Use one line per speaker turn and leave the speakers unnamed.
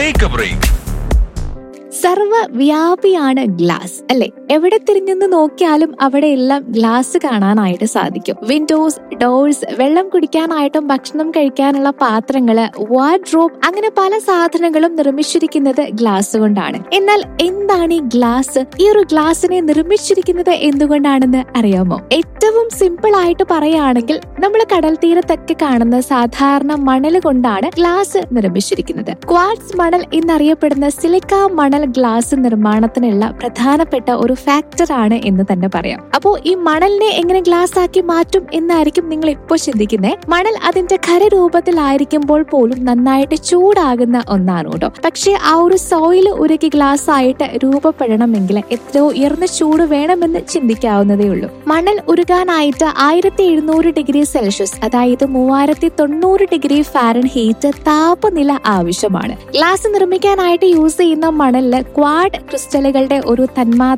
take a break
സർവ്വവ്യാപിയാണ് glass അല്ലെ എവിടെ തിരിഞ്ഞെന്ന് നോക്കിയാലും അവിടെയെല്ലാം ഗ്ലാസ് കാണാനായിട്ട് സാധിക്കും വിൻഡോസ് ഡോഴ്സ് വെള്ളം കുടിക്കാനായിട്ടും ഭക്ഷണം കഴിക്കാനുള്ള പാത്രങ്ങള് വാർഡ്രോബ് അങ്ങനെ പല സാധനങ്ങളും നിർമ്മിച്ചിരിക്കുന്നത് ഗ്ലാസ് കൊണ്ടാണ് എന്നാൽ എന്താണ് ഈ ഗ്ലാസ് ഈ ഒരു ഗ്ലാസിനെ നിർമ്മിച്ചിരിക്കുന്നത് എന്തുകൊണ്ടാണെന്ന് അറിയാമോ ഏറ്റവും സിമ്പിൾ ആയിട്ട് പറയുകയാണെങ്കിൽ നമ്മൾ കടൽ തീരത്തൊക്കെ കാണുന്ന സാധാരണ മണൽ കൊണ്ടാണ് ഗ്ലാസ് നിർമ്മിച്ചിരിക്കുന്നത് ക്വാർട്സ് മണൽ എന്നറിയപ്പെടുന്ന സിലിക്ക മണൽ ഗ്ലാസ് നിർമ്മാണത്തിനുള്ള പ്രധാനപ്പെട്ട ഒരു ഫാക്ടർ ആണ് എന്ന് തന്നെ പറയാം അപ്പോ ഈ മണലിനെ എങ്ങനെ ഗ്ലാസ് ആക്കി മാറ്റും എന്നായിരിക്കും നിങ്ങൾ ഇപ്പോൾ ചിന്തിക്കുന്നത് മണൽ അതിന്റെ ഖരരൂപത്തിലായിരിക്കുമ്പോൾ പോലും നന്നായിട്ട് ചൂടാകുന്ന ഒന്നാണ് കേട്ടോ പക്ഷെ ആ ഒരു സോയിൽ ഉരുക്കി ഗ്ലാസ് ആയിട്ട് രൂപപ്പെടണമെങ്കിൽ എത്രയോ ഉയർന്ന ചൂട് വേണമെന്ന് ചിന്തിക്കാവുന്നതേ ഉള്ളൂ മണൽ ഉരുകാനായിട്ട് ആയിരത്തി എഴുന്നൂറ് ഡിഗ്രി സെൽഷ്യസ് അതായത് മൂവായിരത്തി തൊണ്ണൂറ് ഡിഗ്രി ഫാരൻ ഹീറ്റ് താപനില ആവശ്യമാണ് ഗ്ലാസ് നിർമ്മിക്കാനായിട്ട് യൂസ് ചെയ്യുന്ന മണലില് ക്വാഡ് ക്രിസ്റ്റലുകളുടെ ഒരു തന്മാത്ര